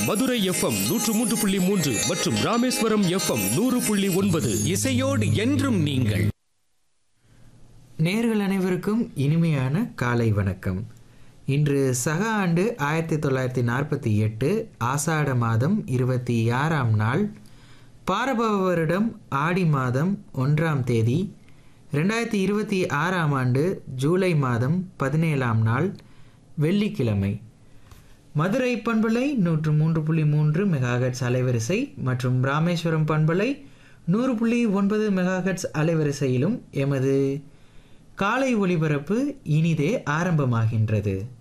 Madurai FM நூற்று மூன்று புள்ளி மூன்று மற்றும் ராமேஸ்வரம் எஃப்எம் நூறு புள்ளி ஒன்பது இசையோடு என்றும் நீங்கள் நேர்கள் அனைவருக்கும் இனிமையான காலை வணக்கம் இன்று சக ஆண்டு ஆயிரத்தி தொள்ளாயிரத்தி நாற்பத்தி எட்டு ஆசாட மாதம் இருபத்தி ஆறாம் நாள் பாரபவ வருடம் ஆடி மாதம் ஒன்றாம் தேதி ரெண்டாயிரத்தி இருபத்தி ஆறாம் ஆண்டு ஜூலை மாதம் பதினேழாம் நாள் வெள்ளிக்கிழமை மதுரை பண்பலை நூற்று மூன்று புள்ளி மூன்று மெகாஹெட்ஸ் அலைவரிசை மற்றும் ராமேஸ்வரம் பண்பலை நூறு புள்ளி ஒன்பது மெகாஹெட்ஸ் அலைவரிசையிலும் எமது காலை ஒளிபரப்பு இனிதே ஆரம்பமாகின்றது